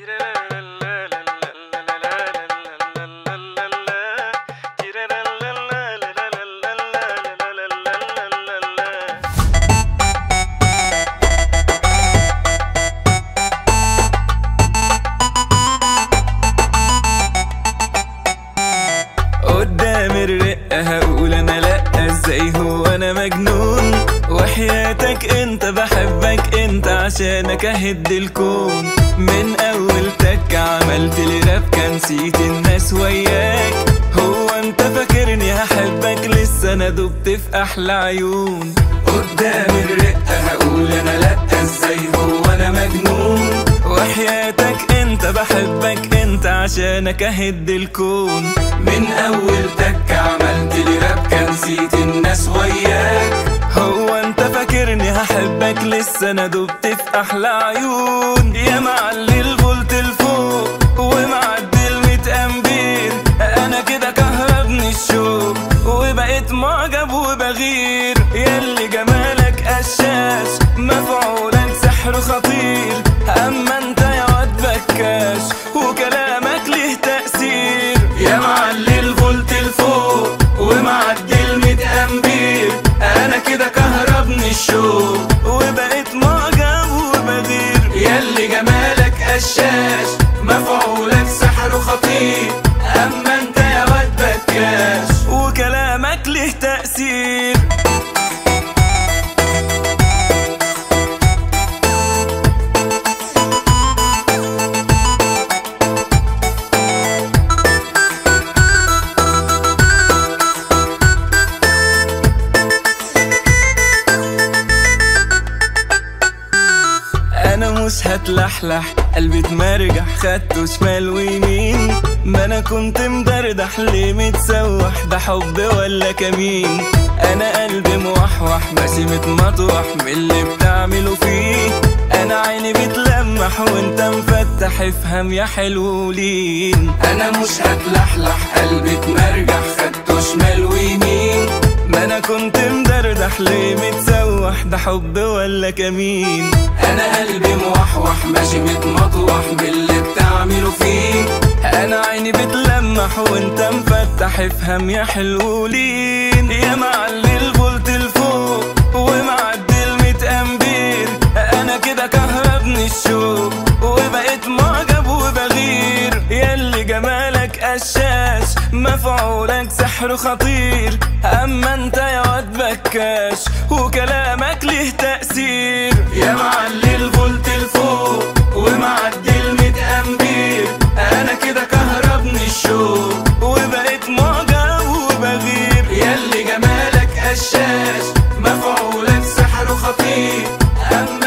قدام الرقة هقول انا لأ ازاي هو انا مجنون وحياتك انت بحبك انت عشانك اهد الكون من اول تك عملت لي راب نسيت الناس وياك هو انت فاكرني هحبك لسه انا دبت في احلى عيون قدام الرقة هقول انا لأ ازاي هو انا مجنون وحياتك انت بحبك انت عشانك اهد الكون من اول تك عملت لي راب كان نسيت الناس وياك هو انت فاكرني هحبك لسه انا دبت في احلى عيون يا معلي الفولت الفوق ومعدي الميت امبير انا كده كهربني الشوق وبقيت معجب وبغير ياللي جمالك قشاش مفعولك سحر خطير اما انت يا واد بكاش وكلامك ليه تأثير يا معلي الفولت الفوق ومعدي الميت امبير انا كده كهربني الشوق وبقيت معجب وبغير ياللي جمالك قشاش مفعولك سحر خطير اما انت يا واد بكاش وكلامك ليه تأثير انا مش هتلحلح قلبي اتمرجح خدته شمال ويمين ما انا كنت مدردح ليه متسوح ده حب ولا كمين انا قلبي موحوح ماشي متمطوح من اللي بتعمله فيه انا عيني بتلمح وانت مفتح افهم يا حلولين انا مش هتلحلح قلبي اتمرجح خدته شمال ويمين ما انا كنت مدردح ليه متسوح ده حب ولا كمين انا قلبي موحوح ماشي متمطوح باللي بتعمله فيه انا عيني بتلمح وانت مفتح افهم يا حلولين يا معلي الفولت الفوق ومعدي الميت امبير انا كده كهربني الشوق وبقيت معجب وبغير ياللي جمالك قشاش مفعولك سحر خطير اما انت يا واد بكاش وكلامك ليه تأثير يا معلي الفولت الفوق ومعدي الميت امبير انا كده كهربني الشوق وبقيت معجب وبغير ياللي جمالك قشاش مفعولك سحر خطير اما